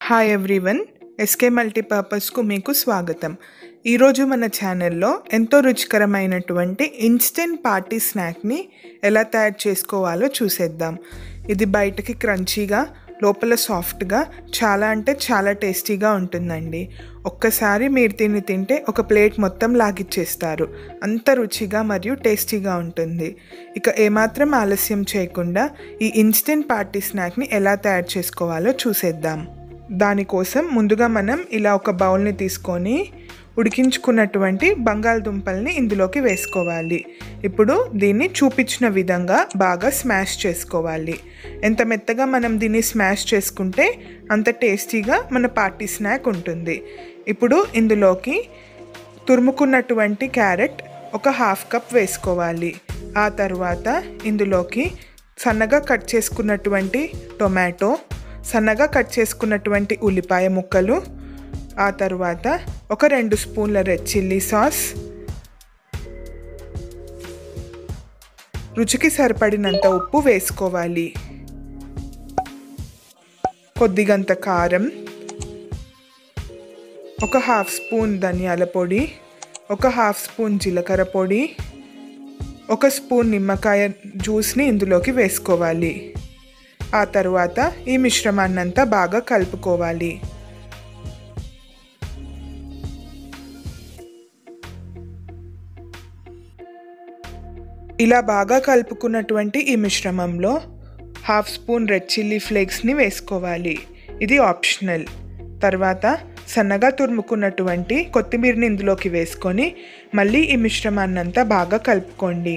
hi everyone SK మల్టీపర్పస్కు మీకు స్వాగతం ఈరోజు మన ఛానల్లో ఎంతో రుచికరమైనటువంటి ఇన్స్టెంట్ పార్టీ స్నాక్ని ఎలా తయారు చేసుకోవాలో చూసేద్దాం ఇది బయటకి క్రంచీగా లోపల సాఫ్ట్గా చాలా అంటే చాలా టేస్టీగా ఉంటుందండి ఒక్కసారి మీరు తిని తింటే ఒక ప్లేట్ మొత్తం లాగిచ్చేస్తారు అంత రుచిగా మరియు టేస్టీగా ఉంటుంది ఇక ఏమాత్రం ఆలస్యం చేయకుండా ఈ ఇన్స్టెంట్ పార్టీ స్నాక్ని ఎలా తయారు చేసుకోవాలో చూసేద్దాం దానికోసం ముందుగా మనం ఇలా ఒక బౌల్ని తీసుకొని ఉడికించుకున్నటువంటి బంగాళదుంపల్ని ఇందులోకి వేసుకోవాలి ఇప్పుడు దీన్ని చూపించిన విధంగా బాగా స్మాష్ చేసుకోవాలి ఎంత మెత్తగా మనం దీన్ని స్మాష్ చేసుకుంటే అంత టేస్టీగా మన పార్టీ స్నాక్ ఉంటుంది ఇప్పుడు ఇందులోకి తురుముకున్నటువంటి క్యారెట్ ఒక హాఫ్ కప్ వేసుకోవాలి ఆ తర్వాత ఇందులోకి సన్నగా కట్ చేసుకున్నటువంటి టొమాటో సన్నగా కట్ చేసుకున్నటువంటి ఉల్లిపాయ ముక్కలు ఆ తర్వాత ఒక రెండు స్పూన్ల రెడ్ చిల్లీ సాస్ రుచికి సరిపడినంత ఉప్పు వేసుకోవాలి కొద్దిగంత కారం ఒక హాఫ్ స్పూన్ ధనియాల పొడి ఒక హాఫ్ స్పూన్ జీలకర్ర పొడి ఒక స్పూన్ నిమ్మకాయ జ్యూస్ని ఇందులోకి వేసుకోవాలి ఆ తర్వాత ఈ మిశ్రమాన్నంతా బాగా కలుపుకోవాలి ఇలా బాగా కలుపుకున్నటువంటి ఈ మిశ్రమంలో హాఫ్ స్పూన్ రెడ్ చిల్లీ ఫ్లేక్స్ని వేసుకోవాలి ఇది ఆప్షనల్ తర్వాత సన్నగా తురుముకున్నటువంటి కొత్తిమీరని ఇందులోకి వేసుకొని మళ్ళీ ఈ మిశ్రమాన్నంతా బాగా కలుపుకోండి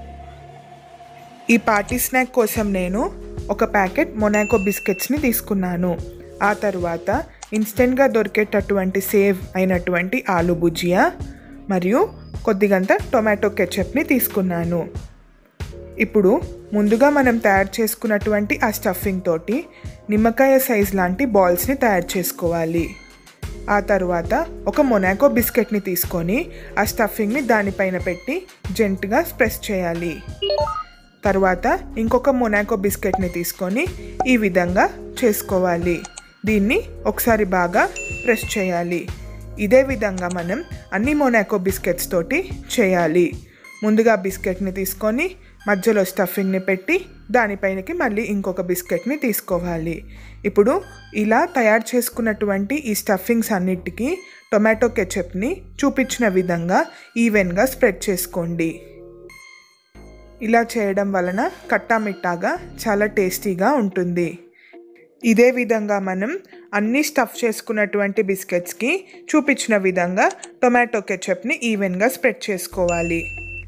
ఈ పార్టీ స్నాక్ కోసం నేను ఒక ప్యాకెట్ మొనాకో బిస్కెట్స్ని తీసుకున్నాను ఆ తర్వాత ఇన్స్టెంట్గా దొరికేటటువంటి సేవ్ అయినటువంటి ఆలు భుజియా మరియు కొద్దిగంత టొమాటో కెచప్ని తీసుకున్నాను ఇప్పుడు ముందుగా మనం తయారు చేసుకున్నటువంటి ఆ స్టఫింగ్ తోటి నిమ్మకాయ సైజ్ లాంటి బాల్స్ని తయారు చేసుకోవాలి ఆ తర్వాత ఒక మొనాకో బిస్కెట్ని తీసుకొని ఆ స్టఫింగ్ని దానిపైన పెట్టి జెంట్గా ప్రెస్ చేయాలి తర్వాత ఇంకొక మొనాకో బిస్కెట్ని తీసుకొని ఈ విధంగా చేసుకోవాలి దీన్ని ఒకసారి బాగా ప్రెస్ చేయాలి ఇదే విధంగా మనం అన్ని మొనాకో బిస్కెట్స్ తోటి చేయాలి ముందుగా బిస్కెట్ని తీసుకొని మధ్యలో స్టఫింగ్ని పెట్టి దానిపైనకి మళ్ళీ ఇంకొక బిస్కెట్ని తీసుకోవాలి ఇప్పుడు ఇలా తయారు చేసుకున్నటువంటి ఈ స్టఫింగ్స్ అన్నిటికీ టొమాటో కెచప్ని చూపించిన విధంగా ఈవెన్గా స్ప్రెడ్ చేసుకోండి ఇలా చేయడం వలన కట్టామిట్టాగా చాలా టేస్టీగా ఉంటుంది ఇదే విధంగా మనం అన్ని స్టఫ్ చేసుకున్నటువంటి బిస్కెట్స్కి చూపించిన విధంగా టొమాటో కెచప్ని ఈవెన్గా స్ప్రెడ్ చేసుకోవాలి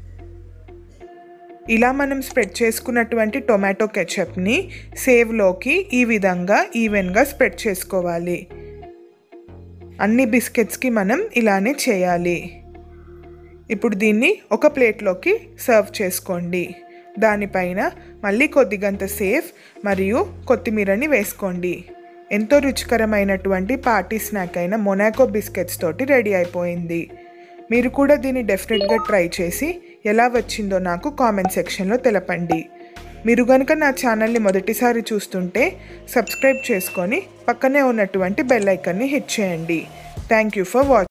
ఇలా మనం స్ప్రెడ్ చేసుకున్నటువంటి టొమాటో కెచప్ని సేవ్లోకి ఈ విధంగా ఈవెన్గా స్ప్రెడ్ చేసుకోవాలి అన్ని బిస్కెట్స్కి మనం ఇలానే చేయాలి ఇప్పుడు దీన్ని ఒక ప్లేట్లోకి సర్వ్ చేసుకోండి దానిపైన మళ్ళీ కొద్దిగంత సేఫ్ మరియు కొత్తిమీరని వేసుకోండి ఎంతో రుచికరమైనటువంటి పార్టీ స్నాక్ అయిన మొనాకో బిస్కెట్స్ తోటి రెడీ అయిపోయింది మీరు కూడా దీన్ని డెఫినెట్గా ట్రై చేసి ఎలా వచ్చిందో నాకు కామెంట్ సెక్షన్లో తెలపండి మీరు కనుక నా ఛానల్ని మొదటిసారి చూస్తుంటే సబ్స్క్రైబ్ చేసుకొని పక్కనే ఉన్నటువంటి బెల్ ఐకన్ని హిట్ చేయండి థ్యాంక్ యూ ఫర్ వాచింగ్